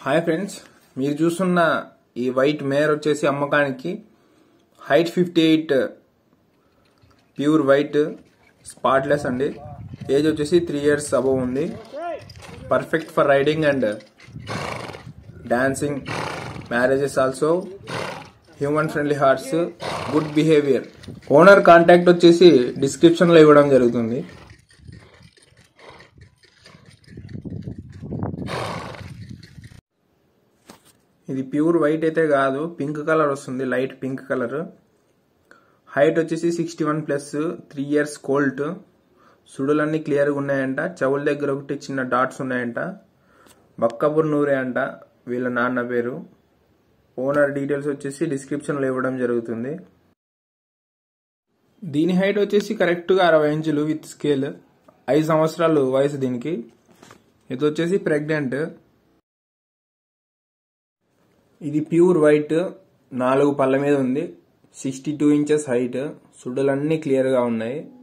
hi friends మీరు చూస్తున్న ఈ వైట్ మేర్ వచ్చేసి అమ్మకానికి height fifty eight pure white spotless అండి ఏజ్ వచ్చేసి త్రీ ఇయర్స్ అబవ్ ఉంది perfect for riding and dancing marriages also human friendly hearts good behaviour owner contact వచ్చేసి డిస్క్రిప్షన్లో ఇవ్వడం జరుగుతుంది ఇది ప్యూర్ వైట్ అయితే కాదు పింక్ కలర్ వస్తుంది లైట్ పింక్ కలర్ హైట్ వచ్చేసి sixty one plus three years colt సుడులన్నీ క్లియర్గా ఉన్నాయంట చెవుల దగ్గర ఒకటి చిన్న డాట్స్ ఉన్నాయంట బక్కపూర్ నూరే అంట వీళ్ళ నాన్న పేరు ఓనర్ డీటెయిల్స్ వచ్చేసి డిస్క్రిప్షన్లో ఇవ్వడం జరుగుతుంది దీని హైట్ వచ్చేసి కరెక్ట్గా అరవై ఇంచులు విత్ స్కేల్ ఐదు సంవత్సరాలు వయసు దీనికి ఇది వచ్చేసి ప్రెగ్నెంట్ ఇది ప్యూర్ వైట్ నాలుగు పళ్ళ మీద ఉంది సిక్స్టీ టూ ఇంచెస్ హైట్ సుడ్డలన్నీ క్లియర్గా ఉన్నాయి